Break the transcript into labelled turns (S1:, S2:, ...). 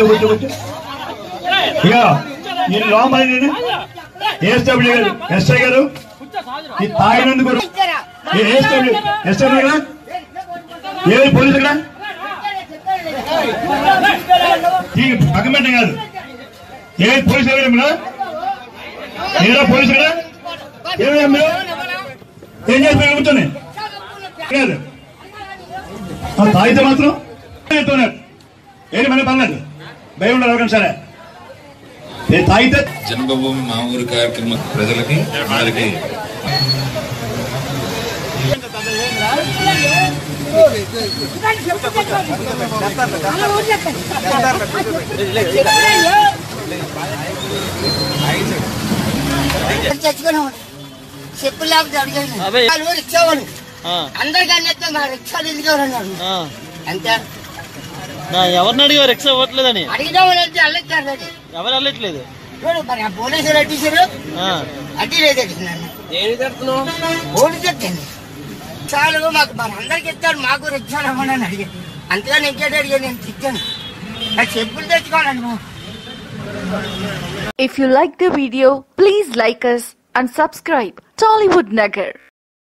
S1: కూర్చో కూర్చో కూర్చో ఇక నేను లోపల నేను ఏఎస్డబ్ల్యూ గారు ఎస్ఐ గారు ఈ తాగినందుకు ఏఎస్డబ్ల్యూ ఎస్ఐ కదా ఏ పోలీసు ఇక్కడ ఈ పక్కన పెట్టం కాదు ఏ పోలీసు ఎవరు ఇక్కడ ఏరా పోలీసు ఇక్కడ ఏమయ్యా మీరు ఏం చేస్తారు కూర్చొని కాదు ఆ తాగితే మాత్రం చెప్తున్నారు ఏంటి మన పర్లేదు భయం ఉండదు ఎవరికైనా సరే నేను తాగితే
S2: జన్మభూమి మా ఊరి కార్యక్రమ ప్రజలకి వారికి
S3: తెచ్చుకున్నాం చెప్పులు లేకపోతే అడిగాను
S4: అబ్బాయి.
S3: వాళ్ళు రిక్షావాడు
S4: ఆ,
S3: అందరికీ అన్నిస్తాం రిక్షాలు ఎందుకు అన్నారు
S4: ఆ.
S3: అంతే
S4: నా ఎవరిని అడిగావు రిక్షా ఇవ్వట్లేదని
S3: అడిగినామని అంటే అల్లెత్తారు అది
S4: ఎవరు వెళ్ళట్లేదు
S3: చూడు మరి ఆ పోలీసులు అడ్డీసారు
S4: ఆ,
S3: అడ్డీ లేదు నన్ను పోలీసు ఎత్తండి చాలు మాకు మరి అందరికి ఇస్తారు మాకు రిక్షాలు ఇవ్వండి అని అడిగాను అంతేగాని ఇంకేటి అడిగాను నేను తిట్టాను నాకు చెప్పులు తెచ్చుకోవాలండి మాకు
S5: If you like the video, please like us and subscribe Tollywood Nagar.